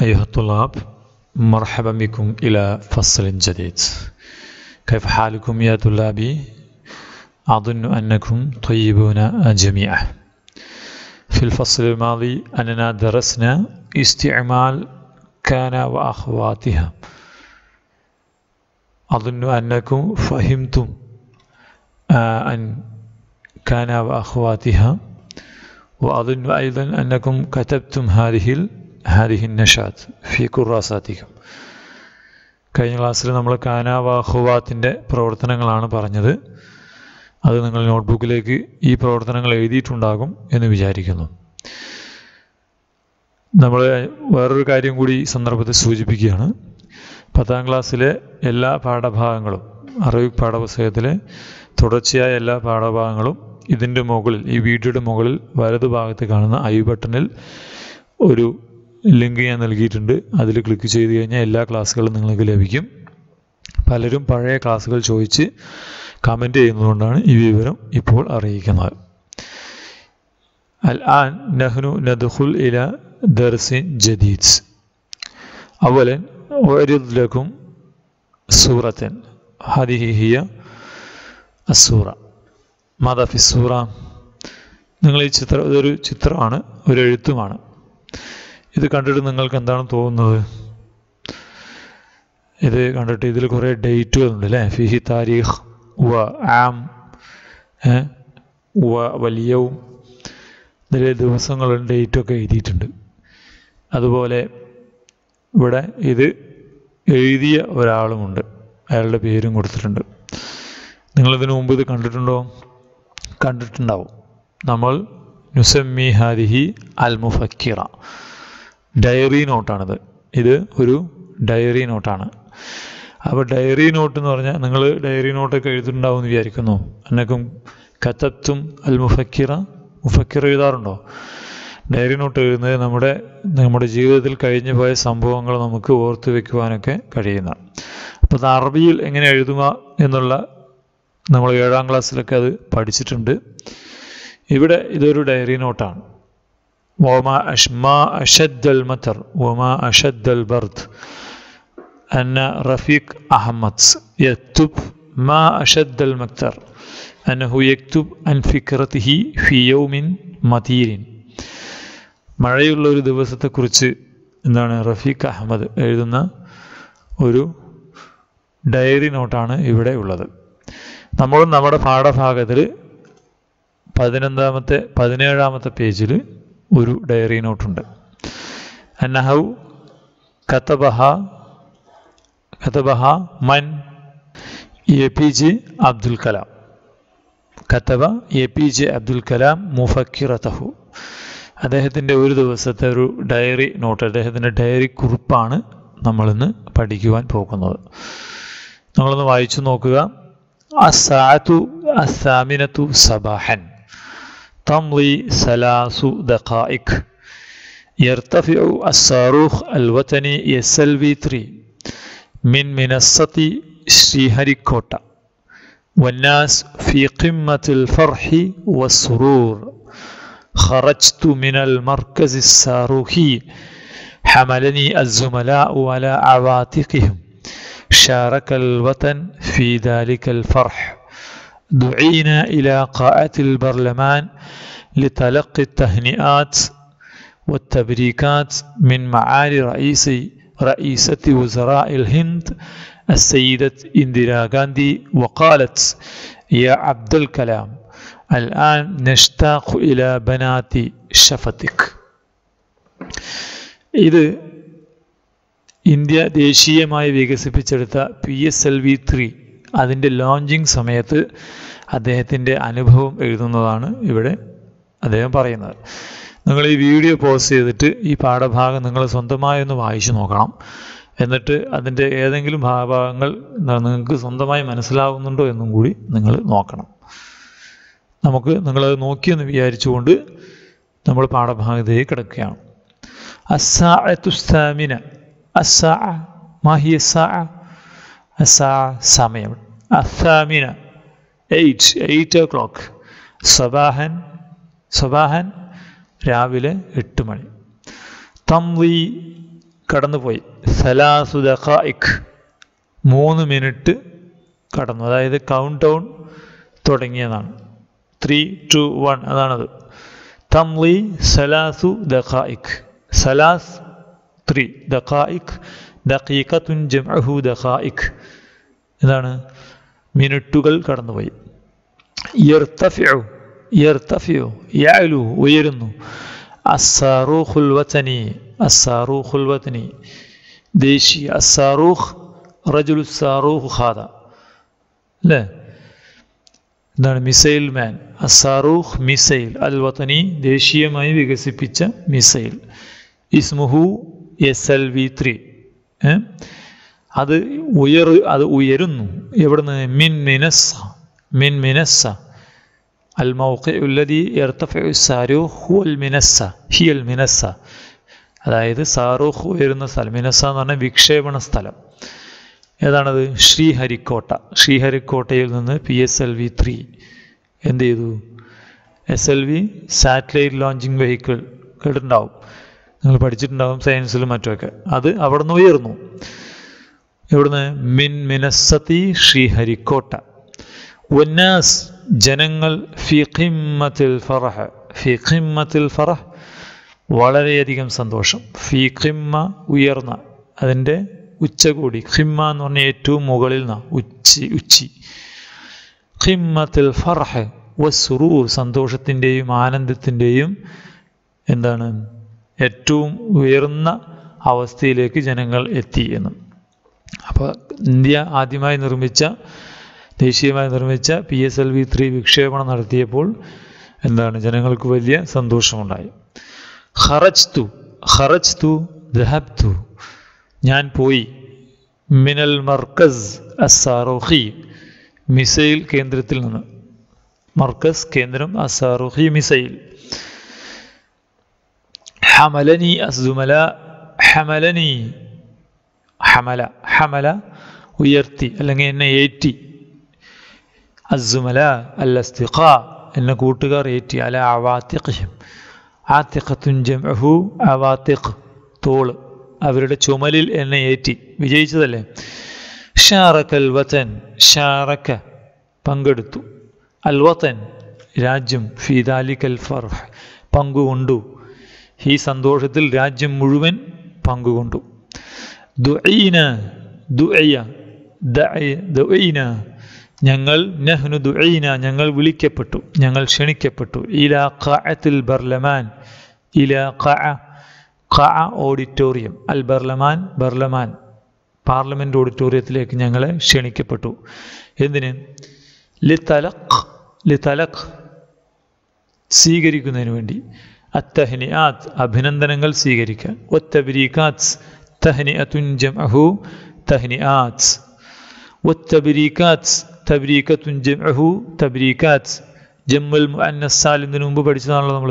أيها الطلاب مرحبا بكم إلى فصل جديد كيف حالكم يا طلابي؟ أظن أنكم طيبون جميعا في الفصل الماضي أننا درسنا استعمال كان وأخواتها أظن أنكم فهمتم آه، أن كان وأخواتها وأظن أيضا أنكم كتبتم هذه ال- هذه النشاط في كراساتكم കഴിഞ്ഞ ക്ലാസ്സിൽ നമ്മൾ കാനാവാഹുവാത്തിൻ്റെ പ്രവർത്തനങ്ങളാണ് പറഞ്ഞത് അത് നിങ്ങൾ നോട്ട്ബുക്കിലേക്ക് ഈ പ്രവർത്തനങ്ങൾ എഴുതിയിട്ടുണ്ടാകും എന്ന് വിചാരിക്കുന്നു നമ്മൾ വേറൊരു കാര്യം കൂടി ഈ സന്ദർഭത്തിൽ സൂചിപ്പിക്കുകയാണ് പത്താം ക്ലാസ്സിലെ എല്ലാ പാഠഭാഗങ്ങളും അറബിക് പാഠപുസ്തകത്തിലെ തുടർച്ചയായ എല്ലാ പാഠഭാഗങ്ങളും ഇതിൻ്റെ മുകളിൽ ഈ വീഡിയോയുടെ മുകളിൽ വലതു ഭാഗത്ത് കാണുന്ന ഐ ബട്ടണിൽ ഒരു ലിങ്ക് ഞാൻ നൽകിയിട്ടുണ്ട് അതിൽ ക്ലിക്ക് ചെയ്ത് കഴിഞ്ഞാൽ എല്ലാ ക്ലാസ്സുകളും നിങ്ങൾക്ക് ലഭിക്കും പലരും പഴയ ക്ലാസ്സുകൾ ചോദിച്ച് കമൻറ്റ് ചെയ്യുന്നതുകൊണ്ടാണ് ഈ വിവരം ഇപ്പോൾ അറിയിക്കുന്നത് الآن نحن ندخل إلى درس جديد أولا أعرض لكم سورة هذه هي السورة ماذا في السورة നിങ്ങൾ ഈ ചിത്രം ഇതൊരു ചിത്രമാണ് ഒരു എഴുത്തുമാണ് ഇത് കണ്ടിട്ട് നിങ്ങൾക്ക് എന്താണ് തോന്നുന്നത് ഇത് കണ്ടിട്ട് ഇതിൽ കുറേ ഡേറ്റുകളുണ്ട് അല്ലേ ഫിഹി താരീഖ് വ ആം ഏ, വ വലിയവും ഇതിൽ ദിവസങ്ങളും ഡേറ്റൊക്കെ എഴുതിയിട്ടുണ്ട് അതുപോലെ ഇവിടെ ഇത് എഴുതിയ ഒരാളുമുണ്ട് അയാളുടെ പേരും കൊടുത്തിട്ടുണ്ട് നിങ്ങളിതിനു മുമ്പ് ഇത് കണ്ടിട്ടുണ്ടോ കണ്ടിട്ടുണ്ടാവും നമ്മൾ നുസമ്മി ഹാദിഹി അൽ മുഫക്കിറ ഡയറി നോട്ടാണിത് ഇത് ഒരു ഡയറി നോട്ടാണ് അപ്പോൾ ഡയറി നോട്ട് എന്ന് പറഞ്ഞാൽ നിങ്ങൾ ഡയറി നോട്ടൊക്കെ എഴുതിയിട്ടുണ്ടാവും എന്ന് വിചാരിക്കുന്നു എന്നൊക്കെ കത്തത്തും അൽ മുഫക്കിറ മുഫക്കിറ എഴുതാറുണ്ടോ ഡയറി നോട്ട് എഴുതുന്നത് നമ്മുടെ നമ്മുടെ ജീവിതത്തിൽ കഴിഞ്ഞു പോയ സംഭവങ്ങൾ നമുക്ക് ഓർത്ത് വെക്കുവാനൊക്കെ കഴിയുന്ന അപ്പോൾ അത് അറബിയിൽ എങ്ങനെ എഴുതുക എന്നുള്ള നമ്മൾ ഏഴാം ക്ലാസ്സിലൊക്കെ അത് പഠിച്ചിട്ടുണ്ട് ഇവിടെ ഇതൊരു ഡയറി നോട്ടാണ് وما أش ما أشد المطر وما أشد البرد أن رفيق أحمد يكتب ما أشد المطر أنه يكتب عن فكرته في يوم مطير മഴയുള്ള ഒരു ദിവസത്തെക്കുറിച്ച് എന്താണ് റഫീഖ് അഹമ്മദ് എഴുതുന്ന ഒരു ഡയറി നോട്ടാണ് ഇവിടെ ഉള്ളത് നമ്മളും നമ്മുടെ പാഠഭാഗത്തിൽ പതിനൊന്നാമത്തെ പതിനേഴാമത്തെ പേജിൽ ഒരു ഡയറി നോട്ടുണ്ട് അന്നഹു കത്തബഹ കത്തബഹ മൻ A P J Abdul Kalam കത്തബ A P J Abdul Kalam മുഫക്കിറത്തഹു അദ്ദേഹത്തിൻ്റെ ഒരു ദിവസത്തെ ഒരു ഡയറി നോട്ട് അദ്ദേഹത്തിൻ്റെ ഡയറി കുറിപ്പാണ് നമ്മളിന്ന് പഠിക്കുവാൻ പോകുന്നത് നമ്മളൊന്ന് വായിച്ചു നോക്കുക അസാത്തു അസാമിനത്തു സബാഹൻ تمضي ثلاث دقائق يرتفع الصاروخ الوطني يسلفي 3 من منصة شريهريكوتا والناس في قمة الفرح والسرور خرجت من المركز الصاروخي حملني الزملاء على عواتقهم شارك الوطن في ذلك الفرح دعينا إلى قاعة البرلمان لتلقي التهنئات والتبريكات من معالي رئيس رئيسة وزراء الهند السيدة إندرا غاندي وقالت يا عبد الكلام الآن نشتاق إلى بنات شفتك ഇത് ഇന്ത്യ ദേശീയമായി വികസിപ്പിച്ചെടുത്ത P S L V three അതിൻ്റെ ലോഞ്ചിങ് സമയത്ത് അദ്ദേഹത്തിൻ്റെ അനുഭവം എഴുതുന്നതാണ് ഇവിടെ അദ്ദേഹം പറയുന്നത് നിങ്ങൾ ഈ വീഡിയോ പോസ്റ്റ് ചെയ്തിട്ട് ഈ പാഠഭാഗം നിങ്ങൾ സ്വന്തമായി ഒന്ന് വായിച്ചു നോക്കണം എന്നിട്ട് അതിൻ്റെ ഏതെങ്കിലും ഭാഗങ്ങൾ നിങ്ങൾക്ക് സ്വന്തമായി മനസ്സിലാവുന്നുണ്ടോ എന്നും കൂടി നിങ്ങൾ നോക്കണം നമുക്ക് നിങ്ങളത് നോക്കിയെന്ന് വിചാരിച്ചുകൊണ്ട് നമ്മൾ പാഠഭാഗത്തേക്ക് കിടക്കുകയാണ് അസാഅത്തുസ്താമിന അസാ മാഹിയ സാ അസാ സമയം അസാമിന എയ്റ്റ് എയ്റ്റ് ഓ ക്ലോക്ക് സബാഹൻ സബാഹൻ രാവിലെ എട്ട് മണി തംവി കടന്നുപോയി സലാസു ദഖായിക് മൂന്ന് മിനിറ്റ് കടന്നു അതായത് കൗണ്ട് ഡൗൺ തുടങ്ങിയതാണ് ത്രീ ടു വൺ അതാണത് തംലി സലാസു ദഖായിക് സലാസ് ത്രീ ദഖായിക് ദഖീഖത്തുൻ ജംഅഹു ദഖായിക് ഇതാണ് മിനിറ്റുകൾ കടന്നുപോയി യർത്തഫിഉ യർത്തഫിഉ യഅലു ഉയരുന്നു അസ്സാറൂഖുൽ വതനി അസ്സാറൂഖുൽ വതനി ദേശീയ അസ്സാറൂഖ് റജുലു സാറൂഖ് ഖാദ അല്ലേ എന്താണ് മിസൈൽ മാൻ അസാറൂഖ് മിസൈൽ അൽ വതനി ദേശീയമായി വികസിപ്പിച്ച മിസൈൽ ഇസ്മുഹു എസ് എൽ വി ത്രീ അത് ഉയർ അത് ഉയരുന്നു എവിടുന്ന് മിൻ മിനസ്സ മിൻ മിനസ്സ അൽ മൗഖി ഇർത്തഫിഉ സാരൂഖ് ഹുവൽ മിനസ്സ ഹിയൽ മിനസ്സ അതായത് സാറൂഖ് ഉയരുന്ന സ്ഥലം മിനസ്സ എന്ന് പറഞ്ഞാൽ വിക്ഷേപണ സ്ഥലം ഏതാണത് ശ്രീഹരിക്കോട്ട ശ്രീഹരിക്കോട്ടയിൽ നിന്ന് P S L V three എന്ത് ചെയ്തു S L V satellite launching vehicle കേട്ടിട്ടുണ്ടാവും നിങ്ങൾ പഠിച്ചിട്ടുണ്ടാവും സയൻസിലും മറ്റുമൊക്കെ അത് അവിടെ നിന്ന് ഉയർന്നു ഇവിടുന്ന് മിൻ മിനസ്സത്തി ശ്രീഹരിക്കോട്ട വന്നാസ് ജനങ്ങൾ ഫി ഖിമ്മത്തിൽ ഫറഹ് ഫി ഖിമ്മത്തിൽ ഫറഹ് വളരെയധികം സന്തോഷം ഫി ഖിമ്മ ഉയർന്ന അതിൻ്റെ ഉച്ചകൂടി ഖിമ്മ എന്ന് പറഞ്ഞാൽ ഏറ്റവും മുകളിൽ നിന്ന ഉച്ചി ഉച്ചി ഖിമ്മത്തിൽ ഫർഹ് വസുറൂർ സന്തോഷത്തിൻ്റെയും ആനന്ദത്തിൻ്റെയും എന്താണ് ഏറ്റവും ഉയർന്ന അവസ്ഥയിലേക്ക് ജനങ്ങൾ എത്തി എന്നും അപ്പോൾ ഇന്ത്യ ആദ്യമായി നിർമ്മിച്ച ദേശീയമായി നിർമ്മിച്ച P S L V three വിക്ഷേപണം നടത്തിയപ്പോൾ എന്താണ് ജനങ്ങൾക്ക് വലിയ സന്തോഷമുണ്ടായി ഖറജ് തു ഖറജ് തു ദഹബ് തു ഞാൻ പോയി മിനൽ മർക്കസ് അസാറോഹി മിസൈൽ കേന്ദ്രത്തിൽ നിന്ന് മർക്കസ് കേന്ദ്രം അസാറോഹി മിസൈൽ ഹമലനി അസുമല ഹമലനി ഹമല ഹമല ഉയർത്തി അല്ലെങ്കിൽ എന്നെ ഏറ്റി അസുമല അല്ലസ്തിഖ എന്നെ കൂട്ടുകാർ ഏറ്റി അല അവാത്തിഖിം ആത്തിഖത്തുൻ ജംഅഹു അവാത്തിഖ് തോള് അവരുടെ ചുമലിൽ എന്നെ ഏറ്റി വിജയിച്ചതല്ലേ ഷാറക്കൽ വതൻ ഷാറക്ക പങ്കെടുത്തു അൽ വതൻ രാജ്യം ഫീദാലിക്കൽ ഫർഹ് പങ്കുകൊണ്ടു ഈ സന്തോഷത്തിൽ രാജ്യം മുഴുവൻ പങ്കുകൊണ്ടു ദുഈന ദുഅയ ദുഈന ഞങ്ങൾ നെഹ്നു ദുഈന ഞങ്ങൾ വിളിക്കപ്പെട്ടു ഞങ്ങൾ ക്ഷണിക്കപ്പെട്ടു ഇലാ ഖഅത്തിൽ ബർലമാൻ ഇലാ ഖഅ ഖഅ ഓഡിറ്റോറിയം അൽ ബർലമാൻ ബർലമാൻ പാർലമെൻറ്റ് ഓഡിറ്റോറിയത്തിലേക്ക് ഞങ്ങളെ ക്ഷണിക്കപ്പെട്ടു എന്തിന് ലി തലഖ് ലി തലഖ് സ്വീകരിക്കുന്നതിന് വേണ്ടി അത്തഹ്നിആത്ത് അഭിനന്ദനങ്ങൾ സ്വീകരിക്കാൻ ഒത്തബിരീക്കാത്ത് തഹ്നിഅത്തുൻ ജംഅഹു തഹ്നിആത്ത് ഒത്തബിരീക്കാത്ത് തബ്രീക്കത്തുൻ ജംഅഹു തബ്രീക്കാത്ത് ജമ്മുൽ മുഅന്നസ് സാലിമിന് മുമ്പ് പഠിച്ചതാണല്ലോ നമ്മൾ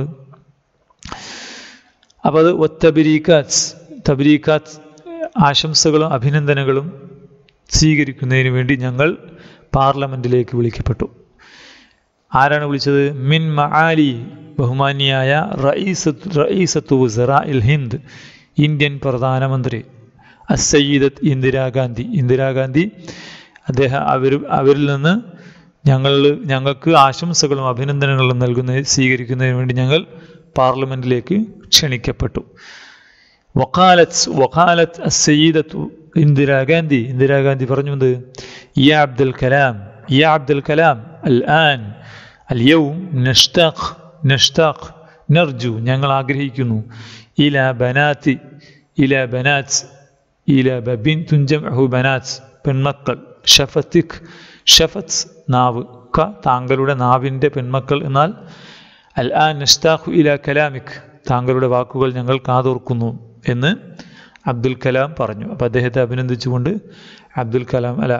അപ്പോൾ അത് ഒത്തബിരീക്കാത്ത് തബ്രീക്കാത്ത് ആശംസകളും അഭിനന്ദനങ്ങളും സ്വീകരിക്കുന്നതിന് വേണ്ടി ഞങ്ങൾ പാർലമെൻറ്റിലേക്ക് വിളിക്കപ്പെട്ടു ആരാണ് വിളിച്ചത് മിൻ മആലി ബഹുമാനിയായ റഈസത്ത് റഈസത്തു വസറ ഇൽ ഹിന്ദ് ഇന്ത്യൻ പ്രധാനമന്ത്രി അസയ്യിദത്ത് ഇന്ദിരാഗാന്ധി ഇന്ദിരാഗാന്ധി അദ്ദേഹം അവർ അവരിൽ നിന്ന് ഞങ്ങൾ ഞങ്ങൾക്ക് ആശംസകളും അഭിനന്ദനങ്ങളും നൽകുന്ന സ്വീകരിക്കുന്നതിന് വേണ്ടി ഞങ്ങൾ പാർലമെൻറ്റിലേക്ക് ക്ഷണിക്കപ്പെട്ടു വക്കാലത്ത് വക്കാലത്ത് അസയ്യിദത്തു ഇന്ദിരാഗാന്ധി ഇന്ദിരാഗാന്ധി പറഞ്ഞത് യാ അബ്ദുൽ കലാം യാ അബ്ദുൽ കലാം അൽ ആൻ اليوم نشتاق نشتاق نرجو ഞങ്ങൾ ആഗ്രഹിക്കുന്നു ഇല ബനാത്തി ഇല ബനാത്ത് ഇല ബിൻതുൻ ജംഅഹു ബനാത്ത് പെൺമക്കൾ ഷഫത്തിക് ഷഫത്ത് നാവ് ക താങ്കളുടെ നാവിൻ്റെ പെൺമക്കൾ എന്നാൽ അൽ ആ നഷ്താഖു ഇല കലാമിക് താങ്കളുടെ വാക്കുകൾ ഞങ്ങൾ കാതോർക്കുന്നു എന്ന് അബ്ദുൽ കലാം പറഞ്ഞു അപ്പോൾ അദ്ദേഹത്തെ അഭിനന്ദിച്ചുകൊണ്ട് അബ്ദുൽ കലാം അല്ല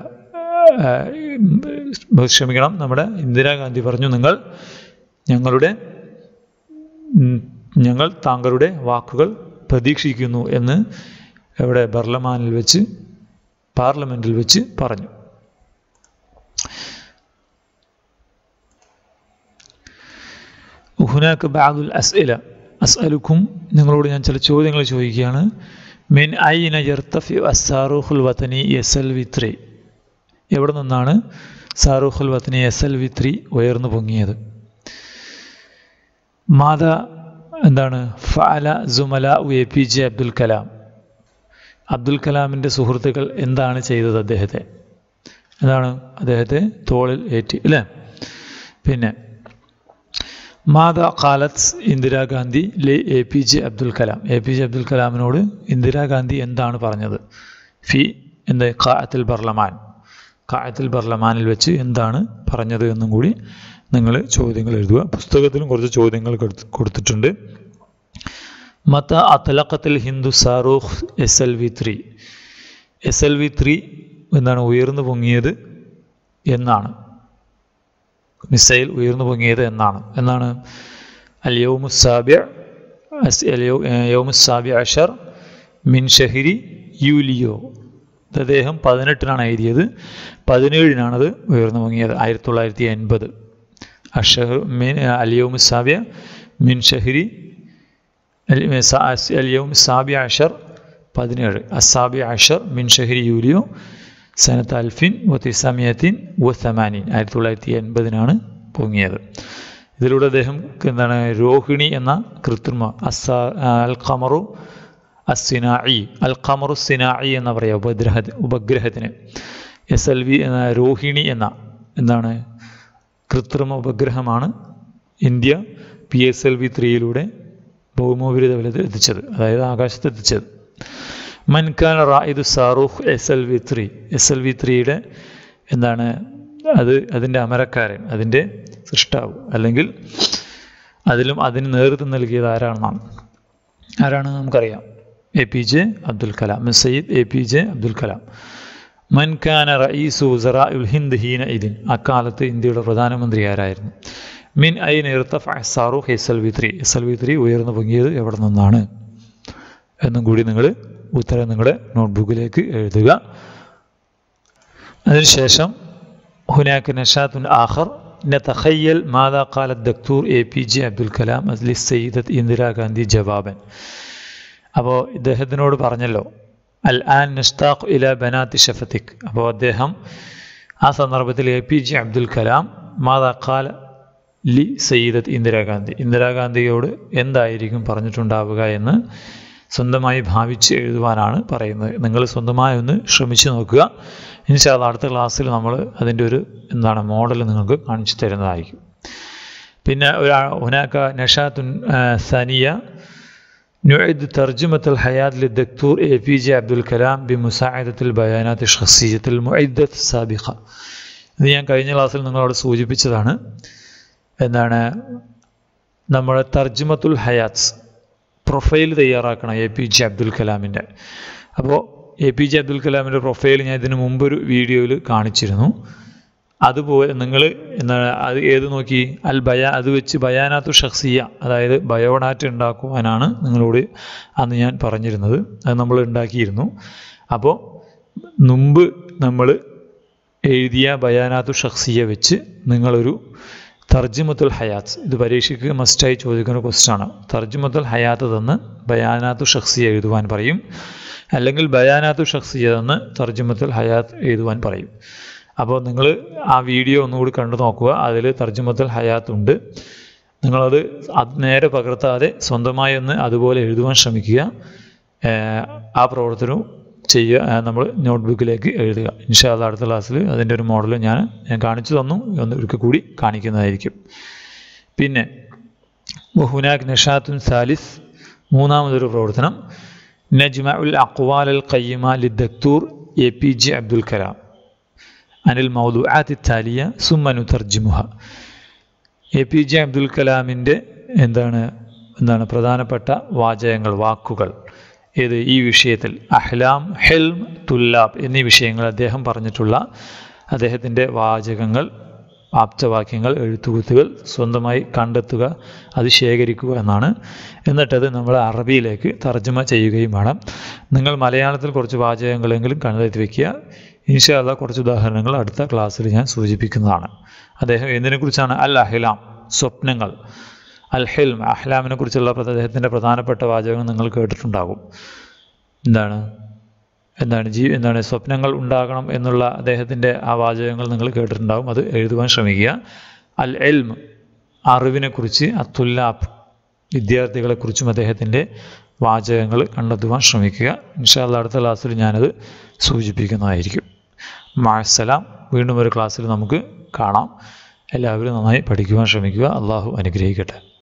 ക്ഷമിക്കണം നമ്മുടെ ഇന്ദിരാഗാന്ധി പറഞ്ഞു നിങ്ങൾ ഞങ്ങളുടെ ഞങ്ങൾ താങ്കളുടെ വാക്കുകൾ പ്രതീക്ഷിക്കുന്നു എന്ന് ഇവിടെ ബർലമാനിൽ വെച്ച് പാർലമെൻറ്റിൽ വെച്ച് പറഞ്ഞു ഹുനാക്ക് ബാദുൽ അസ്ഇല അസ്അലുക്കും നിങ്ങളോട് ഞാൻ ചില ചോദ്യങ്ങൾ ചോദിക്കുകയാണ് മിൻ ഐന യർത്തഫി അസാറുഹുൽ വത്തനി എസ് എൽ വി ത്രീ എവിടെ നിന്നാണ് സാറുഹുൽ വത്തനി എസ് എൽ വി ത്രീ ഉയർന്നു പൊങ്ങിയത് മാത എന്താണ് ഫഅല സുമല A P J Abdul Kalam Abdul കലാമിൻ്റെ സുഹൃത്തുക്കൾ എന്താണ് ചെയ്തത് അദ്ദേഹത്തെ എന്താണ് അദ്ദേഹത്തെ തോളിൽ ഏറ്റി അല്ലേ പിന്നെ മാത ഖാലത്ത് ഇന്ദിരാഗാന്ധി ലെ A P J Abdul Kalam A P J Abdul കലാമിനോട് ഇന്ദിരാഗാന്ധി എന്താണ് പറഞ്ഞത് ഫി എന്ത് ഖായത്തുൽ ബർലമാൻ ഖായത്തുൽ ബർലമാനിൽ വെച്ച് എന്താണ് പറഞ്ഞത് എന്നും കൂടി നിങ്ങൾ ചോദ്യങ്ങൾ എഴുതുക പുസ്തകത്തിലും കുറച്ച് ചോദ്യങ്ങൾ കൊടുത്തിട്ടുണ്ട് മത അത്തലക്കത്തിൽ ഹിന്ദു സാറൂഖ് S L V three S L V three എന്താണ് ഉയർന്നു പൊങ്ങിയത് എന്നാണ് മിസൈൽ ഉയർന്നു പൊങ്ങിയത് എന്നാണ് എന്നാണ് അൽ യൗമുസാബിയ യൗമുസാബിയ അഷർ മിൻ ഷഹിരി യൂലിയോ അദ്ദേഹം പതിനെട്ടിനാണ് എഴുതിയത് പതിനേഴിനാണത് ഉയർന്നു പൊങ്ങിയത് ആയിരത്തി തൊള്ളായിരത്തി എൺപത് അഷഹർ മിൻ അലിയോമുസാബിയ മിൻ ഷഹിരി അലിയോം സാബി അഷർ പതിനേഴ് അസാബി അഷർ മിൻ ഷഹിരി യൂലിയോ സനത്ത് അൽഫിൻ വത്തിസാമിയത്തിൻ വസമാനീൻ ആയിരത്തി തൊള്ളായിരത്തി എൺപതിനാണ് പൊങ്ങിയത് ഇതിലൂടെ അദ്ദേഹം എന്താണ് രോഹിണി എന്ന കൃത്രിമ അസാ അൽ ഖമറു അസിനായി അൽ ഖമറു സിനായി എന്ന പറയുക ഉപഗ്രഹ ഉപഗ്രഹത്തിന് എസ് എൽ വി എന്ന രോഹിണി എന്ന എന്താണ് കൃത്രിമ ഉപഗ്രഹമാണ് India P S L V ത്രീയിലൂടെ ഭൗമോപരിതലത്തിൽ എത്തിച്ചത് അതായത് ആകാശത്ത് എത്തിച്ചത് മൻഖാൻ റായിദ് സാറൂഖ് S L V three S L V ത്രീയുടെ എന്താണ് അത് അതിൻ്റെ അമരക്കാരൻ അതിൻ്റെ സൃഷ്ടാവ് അല്ലെങ്കിൽ അതിലും അതിന് നേതൃത്വം നൽകിയത് ആരാണെന്നാണ് ആരാണ് നമുക്കറിയാം A P J Abdul Kalam സയ്യിദ് A P J Abdul Kalam മൻഖാന റയീസു ഉൽ ഹിന്ദ് ഹീന ഇതിൻ അക്കാലത്ത് ഇന്ത്യയുടെ പ്രധാനമന്ത്രി ആരായിരുന്നു മിൻ ഐ നിർത്തഫ് സാറൂഖ് S L V three S L V three ഉയർന്നു പൊങ്ങിയത് എവിടെ നിന്നാണ് എന്നും കൂടി നിങ്ങൾ ഉത്തരം നിങ്ങളുടെ നോട്ട്ബുക്കിലേക്ക് എഴുതുക അതിനുശേഷം ഹുനാക്ക് നഷാത്തുൻ ആഖർ نتخيل ماذا قال الدكتور A P J Abdul Kalam അസ്ലി സയ്യിദത്ത് ഇന്ദിരാഗാന്ധി ജവാബൻ അപ്പോൾ ഇദ്ദേഹത്തിനോട് പറഞ്ഞല്ലോ അൽ ആൻ നിസ്താഖ് ഇല ബനാത്തി ഷഫത്തിക് അപ്പോൾ അദ്ദേഹം ആ സന്ദർഭത്തിൽ A P J Abdul Kalam മാതാ ഖാല ലി സയ്യിദത്ത് ഇന്ദിരാഗാന്ധി ഇന്ദിരാഗാന്ധിയോട് എന്തായിരിക്കും പറഞ്ഞിട്ടുണ്ടാവുക എന്ന് സ്വന്തമായി ഭാവിച്ച് എഴുതുവാനാണ് പറയുന്നത് നിങ്ങൾ സ്വന്തമായി ഒന്ന് ശ്രമിച്ചു നോക്കുക ഇൻഷാല്ല അടുത്ത ക്ലാസ്സിൽ നമ്മൾ അതിൻ്റെ ഒരു എന്താണ് മോഡൽ നിങ്ങൾക്ക് കാണിച്ചു തരുന്നതായിരിക്കും പിന്നെ ഒരു ഹുനാക്ക നഷാത്തുൻ സനിയ نعد ترجمة الحياة للدكتور اي بي جي عبد الكلام بمساعدة البيانات الشخصية المعدة السابقة ഇത് ഞാൻ കഴിഞ്ഞ ക്ലാസ്സിൽ നിങ്ങളോട് സൂചിപ്പിച്ചതാണ് എന്താണ് നമ്മുടെ തർജ്ജമത്തുൽ ഹയാത്ത് പ്രൊഫൈൽ തയ്യാറാക്കണം എ പി ജെ അബ്ദുൽ കലാമിൻ്റെ അപ്പോൾ എ പി ജെ അബ്ദുൽ കലാമിൻ്റെ പ്രൊഫൈൽ ഞാൻ ഇതിന് മുമ്പൊരു വീഡിയോയിൽ കാണിച്ചിരുന്നു അതുപോലെ നിങ്ങൾ എന്താണ് അത് ഏത് നോക്കി അൽ ബയ അത് വെച്ച് ബയാനാത്തു ഷഖ്സിയ അതായത് ബയോഡാറ്റ ഉണ്ടാക്കുവാനാണ് നിങ്ങളോട് അന്ന് ഞാൻ പറഞ്ഞിരുന്നത് അത് നമ്മൾ ഉണ്ടാക്കിയിരുന്നു അപ്പോൾ മുമ്പ് നമ്മൾ എഴുതിയ ബയാനാത്തു ഷഖ്സിയ വെച്ച് നിങ്ങളൊരു തർജിമത്തുൽ ഹയാത്ത് ഇത് പരീക്ഷയ്ക്ക് മസ്റ്റായി ചോദിക്കുന്ന ക്വസ്റ്റാണ് തർജിമത്തുൽ ഹയാത്ത് തന്ന് ബയാനാത്തു ഷഖ്സിയ എഴുതുവാൻ പറയും അല്ലെങ്കിൽ ബയാനാത്തു ഷഖ്സിയ തന്ന് തർജിമത്തുൽ ഹയാത്ത് എഴുതുവാൻ പറയും അപ്പോൾ നിങ്ങൾ ആ വീഡിയോ ഒന്നുകൂടി കണ്ടു നോക്കുക അതിൽ തർജ്ജമത്തുൽ ഹയാത്ത് ഉണ്ട് നിങ്ങളത് അത് നേരെ പകർത്താതെ സ്വന്തമായി ഒന്ന് അതുപോലെ എഴുതുവാൻ ശ്രമിക്കുക ആ പ്രവർത്തനവും ചെയ്യുക നമ്മൾ നോട്ട്ബുക്കിലേക്ക് എഴുതുക ഇൻഷാല്ല അടുത്ത ക്ലാസ്സിൽ അതിൻ്റെ ഒരു മോഡൽ ഞാൻ ഞാൻ കാണിച്ചു തന്നു ഒന്ന് ഒരിക്കൽ കൂടി കാണിക്കുന്നതായിരിക്കും പിന്നെ ഹുനാഖ് നഷാത്തുൻ സാലിസ് മൂന്നാമതൊരു പ്രവർത്തനം നജ്മ ഉൽ അക്വാൽ അൽ ഖയ്യമ ലിദ്ദക്തൂർ A P J Abdul Kalam അനിൽ മൗദുആത്ത് താലിയ സുമ്മനു തർജിമുഹ എ പി ജെ അബ്ദുൽ കലാമിൻ്റെ എന്താണ് എന്താണ് പ്രധാനപ്പെട്ട വാചകങ്ങൾ വാക്കുകൾ ഏത് ഈ വിഷയത്തിൽ അഹ്ലാം ഹെൽം തുല്ലാബ് എന്നീ വിഷയങ്ങൾ അദ്ദേഹം പറഞ്ഞിട്ടുള്ള അദ്ദേഹത്തിൻ്റെ വാചകങ്ങൾ ആപ്തവാക്യങ്ങൾ എഴുത്തുകുത്തുകൾ സ്വന്തമായി കണ്ടെത്തുക അത് ശേഖരിക്കുക എന്നാണ് എന്നിട്ടത് നമ്മൾ അറബിയിലേക്ക് തർജ്ജമ ചെയ്യുകയും വേണം നിങ്ങൾ മലയാളത്തിൽ കുറച്ച് വാചകങ്ങളെങ്കിലും കണ്ടെത്തി വയ്ക്കുക ഇൻഷാല്ല കുറച്ച് ഉദാഹരണങ്ങൾ അടുത്ത ക്ലാസ്സിൽ ഞാൻ സൂചിപ്പിക്കുന്നതാണ് അദ്ദേഹം എന്തിനെക്കുറിച്ചാണ് അൽ അഹ്ലാം സ്വപ്നങ്ങൾ അൽ ഹിൽം അഹ്ലാമിനെ കുറിച്ചുള്ള അദ്ദേഹത്തിൻ്റെ പ്രധാനപ്പെട്ട വാചകങ്ങൾ നിങ്ങൾ കേട്ടിട്ടുണ്ടാകും എന്താണ് എന്താണ് ജീ എന്താണ് സ്വപ്നങ്ങൾ ഉണ്ടാകണം എന്നുള്ള അദ്ദേഹത്തിൻ്റെ ആ വാചകങ്ങൾ നിങ്ങൾ കേട്ടിട്ടുണ്ടാവും അത് എഴുതുവാൻ ശ്രമിക്കുക അൽ എൽം അറിവിനെക്കുറിച്ച് അത്തുല്ലാബ് വിദ്യാർത്ഥികളെക്കുറിച്ചും അദ്ദേഹത്തിൻ്റെ വാചകങ്ങൾ കണ്ടെത്തുവാൻ ശ്രമിക്കുക ഇൻഷാല്ല അടുത്ത ക്ലാസ്സിൽ ഞാനത് സൂചിപ്പിക്കുന്നതായിരിക്കും മാസലാം വീണ്ടും ഒരു ക്ലാസ്സിൽ നമുക്ക് കാണാം എല്ലാവരും നന്നായി പഠിക്കുവാൻ ശ്രമിക്കുക അള്ളാഹു അനുഗ്രഹിക്കട്ടെ